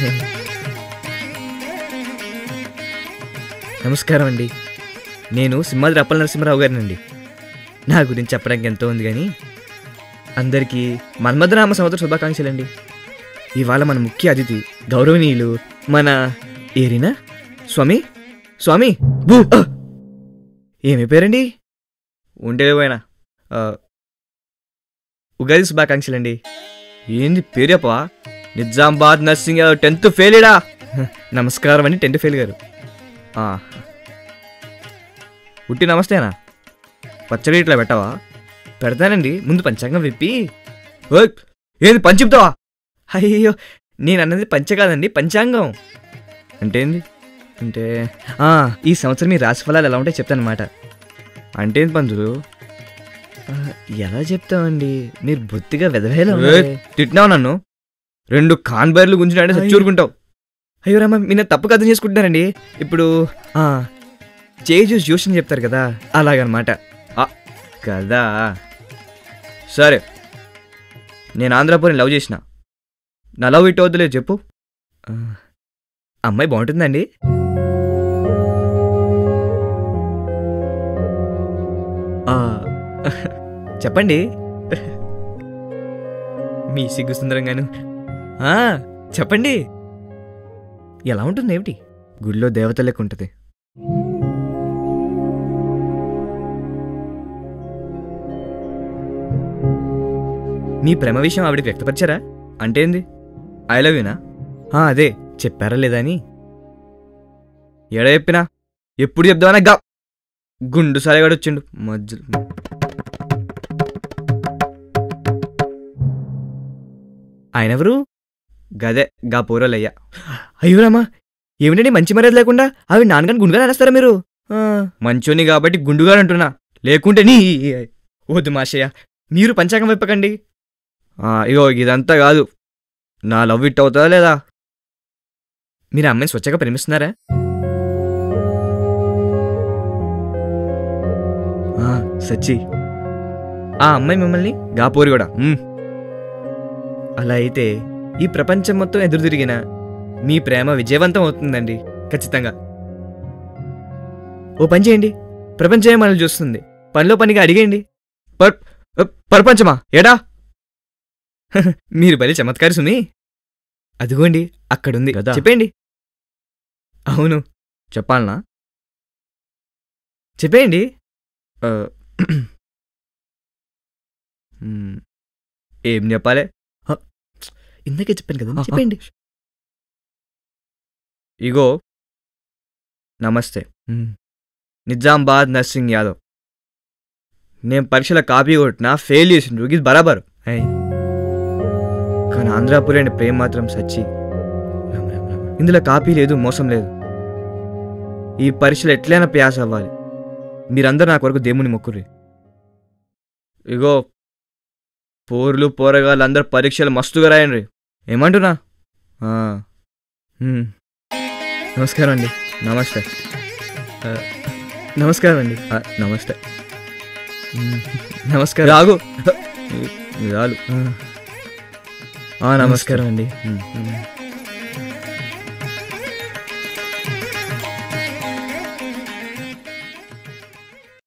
నమస్కారం అండి నేను సింహాద్రి అప్పల నరసింహరావు గారినండి నా గురించి చెప్పడానికి ఎంతో ఉంది కానీ అందరికీ మన్మధనామ సంవత్సర శుభాకాంక్షలండి ఇవాళ మన ముఖ్య అతిథి గౌరవనీయులు మన ఏరినా స్వామి స్వామి బూ ఆ! ఏమి పేరండి ఉండేపోయినా ఉగాది శుభాకాంక్షలండి ఏంది పేరు చెప్పవా నిజామాబాద్ నర్సింగ్ యాదవ్ టెన్త్ ఫెయిల్డా నమస్కారం అండి టెన్త్ ఫెయిల్ గారు ఆ. ఉట్టి నమస్తేనా పచ్చడి ఇట్లా పెట్టవా పెడతానండి ముందు పంచాంగం విప్పి ఓయ్, ఏంది పంచి చెప్తావా అయ్యో నేను అన్నది పంచ కాదండి పంచాంగం అంటే ఏంది అంటే ఆ, ఈ సంవత్సరం మీ రాశి ఫలాలు ఎలా ఉంటాయో చెప్తానమాట అంటే ఏంది పంతులు ఆ, ఎలా చెప్తామండి మీరు బొత్తిగా వెదవేలా తిట్టినావు నన్ను రెండు కాన్బైర్లు గుంజినాడే చచ్చూరుకుంటావు అయ్యో రామ మీరు తప్పు అర్థం చేసుకుంటున్నారండి ఇప్పుడు ఆ, చేయి చూసి చూసి చెప్తారు కదా అలాగనమాట ఆ, కదా సరే నేను ఆంధ్రాపురం లవ్ చేసిన నా లవ్ ఇట్ వద్దులేదు చెప్పు ఆ, అమ్మాయి బాగుంటుందండి ఆ, చెప్పండి మీ సిగ్గు సుందరంగాను ఆ, చెప్పండి ఎలా ఉంటుంది ఏమిటి గుడిలో దేవత లెక్క ఉంటుంది మీ ప్రేమ విషయం ఆవిడకి వ్యక్తపరిచారా అంటే ఏంది ఐ లవ్ యూనా ఆ, అదే చెప్పారా లేదా అని ఎడ చెప్పినా ఎప్పుడు చెప్దామన్నా గా గుండు సరేగాడు వచ్చిండు మధ్యలో ఆయన ఎవరు గదే గా పోరోలయ్యా అయ్యో రామా ఏమిటండి మంచి మర్యాద లేకుండా అవి నాన్నగాని గుండుగా అనేస్తారా మీరు ఆ, మంచోని కాబట్టి గుండుగా అంటున్నా లేకుంటే నీ వద్దు మాషయ్య మీరు పంచాంగం విప్పకండి ఆ, ఇగో ఇదంతా కాదు నా లవ్ ఇట్ అవుతుందా లేదా మీరు ఆ అమ్మాయిని స్వచ్ఛగా ప్రేమిస్తున్నారా ఆ, సచ్చి ఆ అమ్మాయి మిమ్మల్ని గాపోరి కూడా మ్. అలా అయితే ఈ ప్రపంచం మొత్తం ఎదురు తిరిగిన మీ ప్రేమ విజయవంతం అవుతుందండి ఖచ్చితంగా ఓ పని చేయండి ప్రపంచమే మనల్ని చూస్తుంది పనిలో పనిగా అడిగేయండి పర్ అ, ప్రపంచమా ఏడా మీరు బలి చమత్కారి సుమి అదిగోండి అక్కడుంది కదా. చెప్పేయండి అవును చెప్పాలనా చెప్పేయండి ఆ, మ్, ఏం చెప్పాలి హ, ఇందాకే చెప్పాను కదా ఆ, ఆ. చెప్పండి ఇగో నమస్తే నిజామాబాద్ నర్సింగ్ యాదవ్ నేను పరీక్షల కాపీ కొట్టినా ఫెయిల్ చేసిండ్రు ఇది బరాబర్ అయ్. కానీ ఆంధ్రాపురి అనే ప్రేమ మాత్రం సచ్చి రామ్ రామ్ రామ్. ఇందులో కాపీ లేదు మోసం లేదు ఈ పరీక్షలు ఎట్లయినా ప్యాస్ అవ్వాలి మీరందరూ నా కొరకు దేవుని మొక్కుర్రి ఇగో పోర్లు పోరగాళ్ళు అందరు పరీక్షలు మస్తుగా రాయండి ఏమంటున్నా ఆ. మ్. నమస్కారం అండి నమస్తే ఆ, నమస్కారం అండి ఆ, నమస్తే మ్, నమస్కారం రాగు చాలు ఆ, నమస్కారం అండి మ్, మ్.